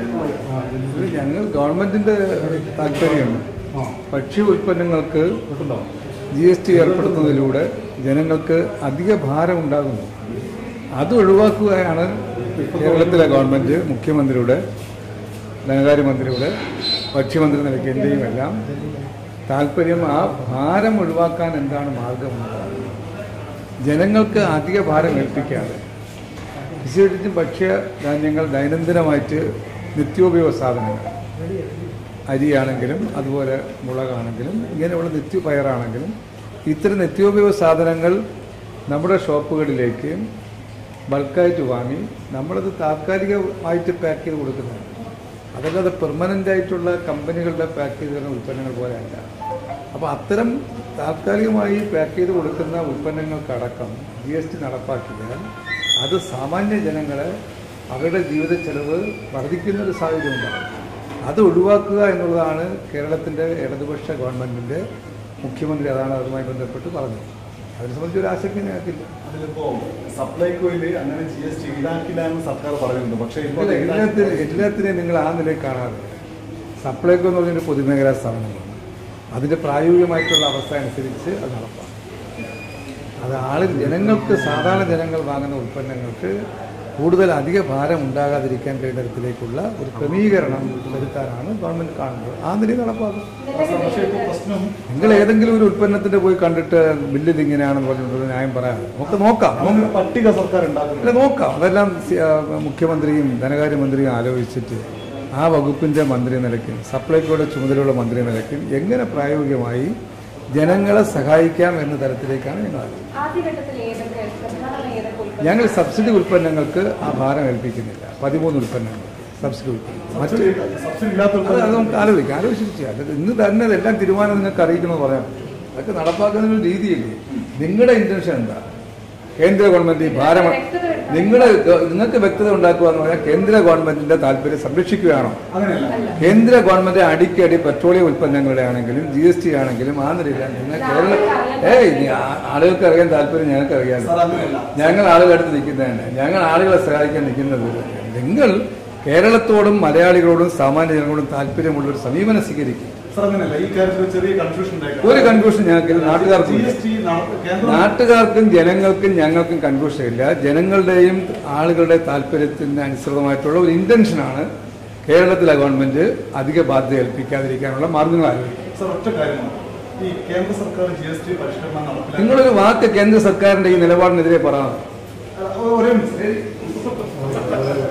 ഇത് ഞങ്ങൾ ഗവൺമെന്റിന്റെ താല്പര്യം ഭക്ഷ്യ ഉൽപ്പന്നങ്ങൾക്ക് ജി എസ് ടി ഏർപ്പെടുത്തുന്നതിലൂടെ ജനങ്ങൾക്ക് അധിക ഭാരം ഉണ്ടാകുന്നു അത് ഒഴിവാക്കുകയാണ് കേരളത്തിലെ ഗവൺമെന്റ് മുഖ്യമന്ത്രിയുടെ ധനകാര്യമന്ത്രിയുടെ ഭക്ഷ്യമന്ത്രി നിലയ്ക്ക് എൻ്റെയും എല്ലാം താല്പര്യം ആ ഭാരം ഒഴിവാക്കാൻ എന്താണ് മാർഗം എന്നുള്ളതാണ് ജനങ്ങൾക്ക് അധിക ഭാരം ഏൽപ്പിക്കാതെ വിശേഷിച്ചും ഭക്ഷ്യ ധാന്യങ്ങൾ ദൈനംദിനമായിട്ട് നിത്യോപയോഗ സാധനങ്ങൾ അരിയാണെങ്കിലും അതുപോലെ മുളകാണെങ്കിലും ഇങ്ങനെയുള്ള നിത്യപയറാണെങ്കിലും ഇത്തരം നിത്യോപയോഗ സാധനങ്ങൾ നമ്മുടെ ഷോപ്പുകളിലേക്ക് ബൾക്കായിട്ട് വാങ്ങി നമ്മളത് താൽക്കാലികമായിട്ട് പാക്ക് ചെയ്ത് കൊടുക്കുന്നതാണ് അതല്ലാതെ പെർമനൻ്റ് ആയിട്ടുള്ള കമ്പനികളുടെ പാക്ക് ചെയ്ത് തരുന്ന ഉൽപ്പന്നങ്ങൾ പോലെയല്ല അപ്പോൾ അത്തരം താൽക്കാലികമായി പാക്ക് ചെയ്ത് കൊടുക്കുന്ന ഉൽപ്പന്നങ്ങൾക്കടക്കം ജി എസ് ടി നടപ്പാക്കിയാൽ അത് സാമാന്യ ജനങ്ങളെ അവരുടെ ജീവിത ചെലവ് വർദ്ധിക്കുന്ന ഒരു സാഹചര്യം ഉണ്ടാകും അത് ഒഴിവാക്കുക എന്നുള്ളതാണ് കേരളത്തിൻ്റെ ഇടതുപക്ഷ ഗവൺമെൻറ്റിൻ്റെ മുഖ്യമന്ത്രി അതാണ് അതുമായി ബന്ധപ്പെട്ട് പറഞ്ഞത് അതിനെ സംബന്ധിച്ച് ഒരു ആശങ്ക ഞങ്ങൾക്കില്ല അതിലിപ്പോ സപ്ലൈകോയില് അങ്ങനെ ജി എസ് ടി ഈടാക്കില്ല എന്ന് സർക്കാർ പറയുന്നുണ്ട് പക്ഷേ ഇപ്പോൾ ഇല്ല, എല്ലാത്തിനും എല്ലാത്തിനെയും നിങ്ങൾ ആ നിലയിൽ കാണാതെ സപ്ലൈകോ എന്ന് പറഞ്ഞൊരു പൊതുമേഖലാ സ്ഥാപനമാണ് അതിൻ്റെ പ്രായോഗികമായിട്ടുള്ള അവസ്ഥ അനുസരിച്ച് അത് നടപ്പാക്കും അത് ആളിൽ ജനങ്ങൾക്ക് സാധാരണ ജനങ്ങൾ വാങ്ങുന്ന ഉൽപ്പന്നങ്ങൾക്ക് കൂടുതൽ അധിക ഭാരം ഉണ്ടാകാതിരിക്കാൻ കഴിയുന്ന തരത്തിലേക്കുള്ള ഒരു ക്രമീകരണം വരുത്താനാണ് ഗവൺമെന്റ് കാണുന്നത് ആ നിലയിൽ നടപ്പാക്കും പക്ഷേ ഇപ്പോൾ പ്രശ്നം നിങ്ങൾ ഏതെങ്കിലും ഒരു ഉൽപ്പന്നത്തിന്റെ പോയി കണ്ടിട്ട് ബില്ല് ഇതിങ്ങനെയാണെന്ന് പറഞ്ഞിട്ട് ന്യായം പറയാം നമുക്ക് നോക്കാം അങ്ങനെ പട്ടിക സർക്കാർ ഉണ്ടാക്കുന്നില്ല അല്ല നോക്കാം അതെല്ലാം സി- ആ, മുഖ്യമന്ത്രിയും ധനകാര്യമന്ത്രിയും ആലോചിച്ചിട്ട് ആ വകുപ്പിന്റെ മന്ത്രി നിലയ്ക്കും സപ്ലൈകോയുടെ ചുമതലയുള്ള മന്ത്രി നിലയ്ക്കും എങ്ങനെ പ്രായോഗികമായി ജനങ്ങളെ സഹായിക്കാം എന്ന തരത്തിലേക്കാണ് ഞങ്ങൾ ആലോചിക്കുന്നത്. ആദ്യഘട്ടത്തിൽ ഏതൊക്കെ പ്രധാനമായി ഏതൊക്കെ ഉൾപ്പെടും ഞങ്ങൾ സബ്സിഡി ഉൽപ്പന്നങ്ങൾക്ക് ആ ഭാരം ഏൽപ്പിക്കുന്നില്ല പതിമൂന്ന് ഉൽപ്പന്നങ്ങൾക്ക് സബ്സിഡി ഉൽപ്പന്നം മറ്റ് സബ്സിഡി സബ്സിഡി ഇല്ലാത്ത അത് അത് നമുക്ക് ആലോചിക്കാം ആലോചിച്ച് ചെയ്യാം അത് ഇന്ന് തന്നെ ഇതെല്ലാം തീരുമാനം നിങ്ങൾക്ക് അറിയിക്കണമെന്ന് പറയാം അതൊക്കെ നടപ്പാക്കുന്ന ഒരു രീതിയില്ലേ നിങ്ങളുടെ ഇന്റൻഷൻ എന്താ കേന്ദ്ര ഗവൺമെന്റ് ഈ ഭാരം നിങ്ങളുടെ നിങ്ങൾക്ക് വ്യക്തത ഉണ്ടാക്കുക എന്ന് പറഞ്ഞാൽ കേന്ദ്ര ഗവൺമെന്റിന്റെ താല്പര്യം സംരക്ഷിക്കുകയാണോ അങ്ങനെയല്ല കേന്ദ്ര ഗവൺമെന്റ് അടിക്കടി പെട്രോളിയം ഉൽപ്പന്നങ്ങളുടെ ആണെങ്കിലും ജി എസ് ടി ആണെങ്കിലും ആ നിലയിലാണ് നിങ്ങൾ കേരള ഏയ് ഇനി ആ- ആളുകൾക്ക് അറിയാൻ താല്പര്യം ഞങ്ങൾക്ക് അറിയാമല്ലോ സാർ അങ്ങനെയല്ല ഞങ്ങൾ ആളുകളടുത്ത് നിൽക്കുന്നതാണ് ഞങ്ങൾ ആളുകളെ സഹായിക്കാൻ നിൽക്കുന്നത് നിങ്ങൾ കേരളത്തോടും മലയാളികളോടും സാമാന്യ ജനങ്ങളോടും താല്പര്യമുള്ള ഒരു സമീപനം സ്വീകരിക്കും സാർ അങ്ങനെയല്ല ഈ കാര്യത്തിൽ ഒരു ചെറിയ കൺഫ്യൂഷൻ ഒരു കൺഫ്യൂഷൻ ഞങ്ങൾക്ക് നാട്ടുകാർക്കും ജി ഇല്ല. എസ് ടി കേന്ദ്ര നാട്ടുകാർക്കും ജനങ്ങൾക്കും ഞങ്ങൾക്കും കൺഫ്യൂഷൻ ഇല്ല ജനങ്ങളുടെയും ആളുകളുടെ താല്പര്യത്തിന് അനുസൃതമായിട്ടുള്ള ഒരു ഇന്റൻഷനാണ് കേരളത്തിലെ ഗവൺമെന്റ് അധിക ബാധ്യത ഏൽപ്പിക്കാതിരിക്കാനുള്ള മാർഗങ്ങൾ ആലോചിക്കുന്നത് സാർ ഒറ്റ കാര്യമാണ് ഈ കേന്ദ്ര സർക്കാർ ജി എസ് ടി പരിഷ്കരണം നടപ്പിലാക്കി നിങ്ങളൊരു വാക്ക് കേന്ദ്ര സർക്കാരിന്റെ ഈ നിലപാടിനെതിരെ പറയാം ഒരേ മിനിറ്റ്